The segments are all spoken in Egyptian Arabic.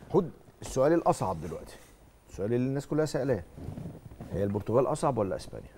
خد السؤال الاصعب دلوقتي السؤال اللي الناس كلها سالاه هي البرتغال اصعب ولا اسبانيا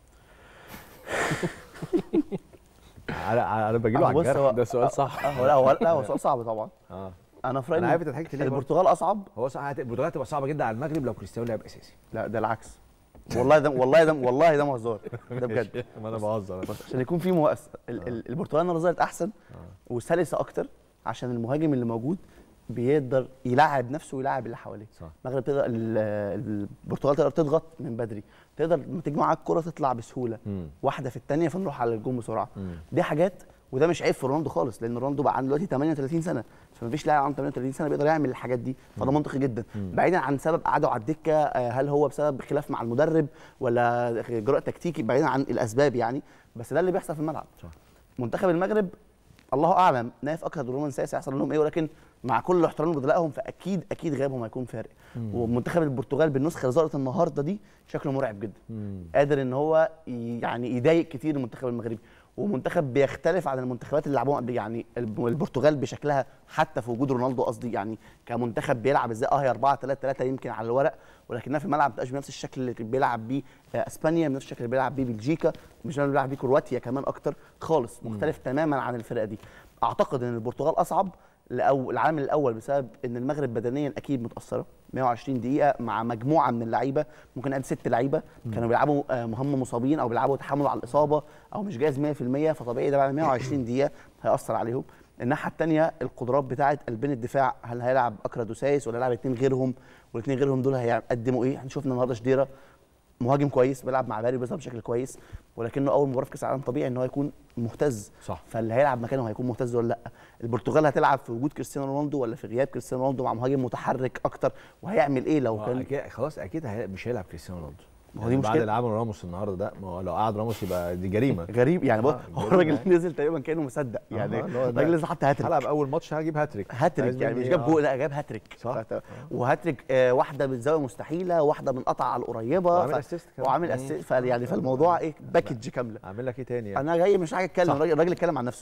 على على باجي له آه، على بص، الجرح هو- ده سؤال صح آه، هو لا هو لا هو سؤال صعب طبعا اه انا في رايي انا إن عارف انت ضحكت ليه برضه. البرتغال اصعب هو صح هت- البرتغال هتبقى صعبه جدا على المغرب لو كريستيانو لعب اساسي لا ده العكس والله ده والله ده والله ده مهزار ده بجد ما انا بهزر عشان يكون في مؤثر ال- ال- البرتغال النهارده ظهرت احسن وسلسه اكتر عشان المهاجم اللي موجود بيقدر يلعب نفسه ويلعب اللي حواليه صح. المغرب تقدر ال- البرتغال تقدر تضغط من بدري تقدر لما تيجي معاك الكره تطلع بسهوله مم. واحده في الثانيه فنروح على الجون بسرعه مم. دي حاجات وده مش عيب في رونالدو خالص لان رونالدو بقى عنده دلوقتي 38 سنه فمفيش لاعب عنده 38 سنه بيقدر يعمل الحاجات دي فده منطقي جدا بعيدا عن سبب قعده على الدكه آه، هل هو بسبب خلاف مع المدرب ولا اجراء تكتيكي بعيدا عن الاسباب يعني بس ده اللي بيحصل في الملعب صح. منتخب المغرب الله اعلم نايف اكتر رومان سايس هيحصل لهم ايه ولكن مع كل احترام لبدلائهم فاكيد اكيد غيابهم هيكون فارق ومنتخب البرتغال بالنسخه اللي ظهرت النهارده دي شكله مرعب جدا مم. قادر ان هو ي- يعني يضايق كتير المنتخب المغربي ومنتخب بيختلف عن المنتخبات اللي لعبوها قبل يعني الب- البرتغال بشكلها حتى في وجود رونالدو قصدي يعني كمنتخب بيلعب ازاي اه هي 4 3 3 يمكن على الورق ولكنها في الملعب ما بتبقاش بنفس الشكل اللي بيلعب بيه آه، اسبانيا بنفس الشكل اللي بيلعب بيه بلجيكا مش اللي بيلعب بيه كرواتيا كمان اكتر خالص مختلف تماما عن الفرقه دي اعتقد ان البرتغال اصعب لأو العامل الاول بسبب ان المغرب بدنيا اكيد متاثره 120 دقيقه مع مجموعه من اللعيبه ممكن قد ست لعيبه كانوا بيلعبوا آه، هم مصابين او بيلعبوا تحمل على الاصابه او مش جاهز 100% فطبيعي ده بعد 120 دقيقه هياثر عليهم الناحيه الثانيه القدرات بتاعه قلبين الدفاع هل هيلعب اكرا دوسايس ولا هيلعب اثنين غيرهم والاثنين غيرهم دول هيقدموا ايه احنا شفنا النهارده شديره مهاجم كويس بيلعب مع باري بيظهر بشكل كويس ولكنه اول مباراه في كاس العالم طبيعي ان هو يكون مهتز صح. فاللي هيلعب مكانه هيكون مهتز ولا لا البرتغال هتلعب في وجود كريستيانو رونالدو ولا في غياب كريستيانو رونالدو مع مهاجم متحرك اكتر وهيعمل ايه لو آه، كان أكيد خلاص اكيد هي- مش هيلعب كريستيانو رونالدو ما هو دي يعني بعد مشكلة. اللي عمله راموس النهارده ده ما هو لو قعد راموس يبقى دي جريمه غريب يعني بص آه، هو جريمة الراجل يعني. نزل تقريبا كانه مصدق يعني آه، اللي هو ده الراجل لسه حط هاتريك هلعب اول ماتش هجيب هاتريك هاتريك عايز يعني مني مش إيه؟ جاب آه. جول لا جاب هاتريك صح. فت- وهاتريك آه واحده من زاويه مستحيله واحده من قطع على القريبه وعامل ف- assist كمان. وعامل مم. اسيست يعني فالموضوع ايه باكج كامله اعمل لك ايه تاني يعني انا جاي مش حاجه اتكلم صح. الراجل الراجل اتكلم عن نفسه